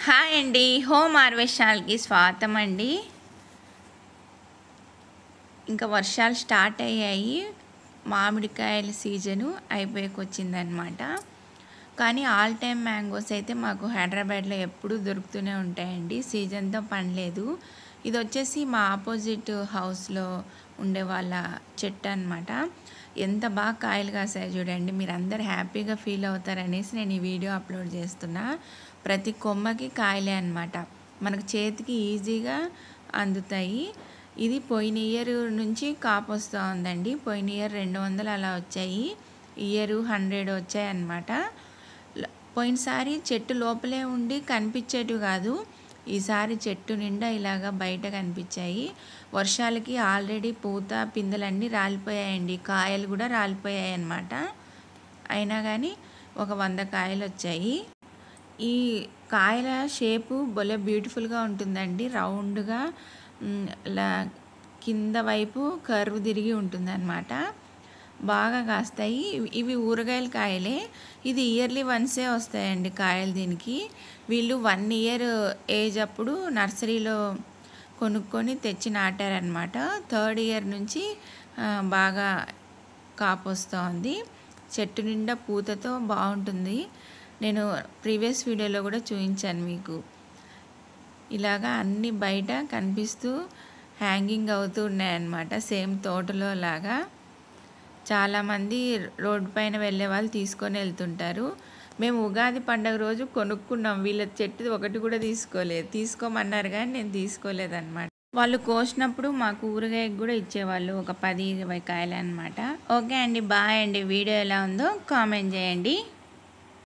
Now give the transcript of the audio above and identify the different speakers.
Speaker 1: hi అండి home harvest ఛానల్కి స్వాగతం అండి ఇంకా వర్షాలు స్టార్ట్ అయ్యాయి మామిడికాయల సీజను అయిపోయాక వచ్చిందనమాట కానీ ఆల్ టైమ్ మ్యాంగోస్ అయితే మాకు హైదరాబాద్లో ఎప్పుడూ దొరుకుతూనే ఉంటాయండి సీజన్తో పనిలేదు ఇది వచ్చేసి మా ఆపోజిట్ హౌస్లో ఉండే వాళ్ళ చెట్టు అనమాట ఎంత బాగా కాయలు కాసాయి చూడండి మీరు అందరు హ్యాపీగా ఫీల్ అవుతారనేసి నేను ఈ వీడియో అప్లోడ్ చేస్తున్నా ప్రతి కొమ్మకి కాయలే అనమాట మనకు చేతికి ఈజీగా అందుతాయి ఇది పోయిన ఇయర్ నుంచి కాపు వస్తూ ఉందండి పోయిన ఇయర్ రెండు వందలు అలా వచ్చాయి ఇయర్ హండ్రెడ్ వచ్చాయి అన్నమాట పోయినసారి చెట్టు లోపలే ఉండి కనిపించేటివి కాదు ఈసారి చెట్టు నిండా ఇలాగా బయట కనిపించాయి వర్షాలకి ఆల్రెడీ పూత పిందెలన్నీ రాలిపోయాయండి కాయలు కూడా రాలిపోయాయి అన్నమాట అయినా కానీ ఒక వంద కాయలు వచ్చాయి ఈ కాయల షేపు భలే బ్యూటిఫుల్గా ఉంటుందండి రౌండ్గా ఇలా కింద వైపు కర్వ్ తిరిగి ఉంటుందన్నమాట బాగా కాస్తాయి ఇవి ఊరగాయల కాయలే ఇది ఇయర్లీ వన్సే వస్తాయండి కాయలు దీనికి వీళ్ళు వన్ ఇయర్ ఏజ్ అప్పుడు నర్సరీలో కొనుక్కొని తెచ్చి నాటారనమాట థర్డ్ ఇయర్ నుంచి బాగా కాపు వస్తుంది చెట్టు నిండా పూతతో బాగుంటుంది నేను ప్రీవియస్ వీడియోలో కూడా చూపించాను మీకు ఇలాగా అన్ని బయట కనిపిస్తూ హ్యాంగింగ్ అవుతూ ఉన్నాయన్నమాట సేమ్ తోటలో లాగా చాలామంది రోడ్డు పైన వెళ్ళే వాళ్ళు తీసుకొని వెళ్తుంటారు మేము ఉగాది పండగ రోజు కొనుక్కున్నాం వీళ్ళ చెట్టు ఒకటి కూడా తీసుకోలేదు తీసుకోమన్నారు కానీ నేను తీసుకోలేదన్నమాట వాళ్ళు కోసినప్పుడు మాకు ఊరగాయకు కూడా ఇచ్చేవాళ్ళు ఒక పది ఇరవై కాయలు అనమాట ఓకే అండి బాయ్ అండి వీడియో ఎలా ఉందో కామెంట్ చేయండి